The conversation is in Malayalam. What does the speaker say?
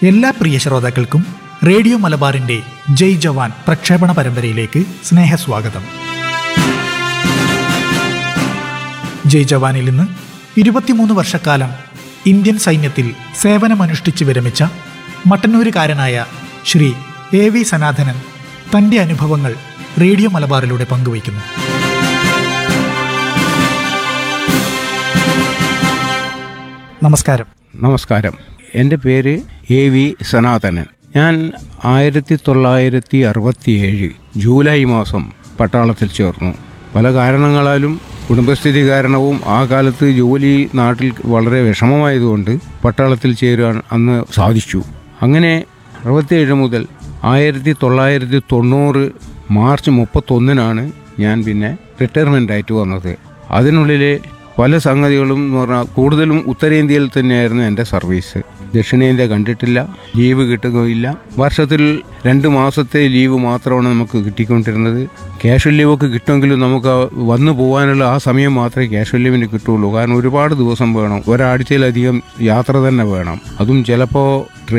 എല്ലാ പ്രിയ ശ്രോതാക്കൾക്കും റേഡിയോ മലബാറിന്റെ ജയ് ജവാൻ പ്രക്ഷേപണ പരമ്പരയിലേക്ക് സ്നേഹസ്വാഗതം ജയ് ജവാനിൽ നിന്ന് ഇരുപത്തിമൂന്ന് വർഷക്കാലം ഇന്ത്യൻ സൈന്യത്തിൽ സേവനമനുഷ്ഠിച്ച് വിരമിച്ച മട്ടന്നൂരുകാരനായ ശ്രീ എ വി സനാതനൻ തന്റെ അനുഭവങ്ങൾ റേഡിയോ മലബാറിലൂടെ പങ്കുവയ്ക്കുന്നു നമസ്കാരം നമസ്കാരം എൻ്റെ പേര് എ വി സനാതനൻ ഞാൻ ആയിരത്തി തൊള്ളായിരത്തി അറുപത്തിയേഴ് ജൂലൈ മാസം പട്ടാളത്തിൽ ചേർന്നു പല കാരണങ്ങളാലും കുടുംബസ്ഥിതി കാരണവും ആ കാലത്ത് ജോലി നാട്ടിൽ വളരെ വിഷമമായതുകൊണ്ട് പട്ടാളത്തിൽ ചേരാൻ അന്ന് സാധിച്ചു അങ്ങനെ അറുപത്തിയേഴ് മുതൽ ആയിരത്തി തൊള്ളായിരത്തി തൊണ്ണൂറ് മാർച്ച് മുപ്പത്തൊന്നിനാണ് ഞാൻ പിന്നെ റിട്ടയർമെൻ്റ് ആയിട്ട് വന്നത് അതിനുള്ളിലെ പല സംഗതികളും എന്ന് പറഞ്ഞാൽ കൂടുതലും ഉത്തരേന്ത്യയിൽ തന്നെയായിരുന്നു എൻ്റെ സർവീസ് ദക്ഷിണേന്ത്യ കണ്ടിട്ടില്ല ലീവ് കിട്ടുകയില്ല വർഷത്തിൽ രണ്ട് മാസത്തെ ലീവ് മാത്രമാണ് നമുക്ക് കിട്ടിക്കൊണ്ടിരുന്നത് ക്യാഷ്വൽ ലീവൊക്കെ കിട്ടുമെങ്കിലും നമുക്ക് ആ വന്നു പോകാനുള്ള ആ സമയം മാത്രമേ ക്യാഷ്വൽ ലീവിന് കിട്ടുള്ളൂ കാരണം ഒരുപാട് ദിവസം വേണം ഒരാഴ്ചയിലധികം യാത്ര തന്നെ വേണം അതും ചിലപ്പോൾ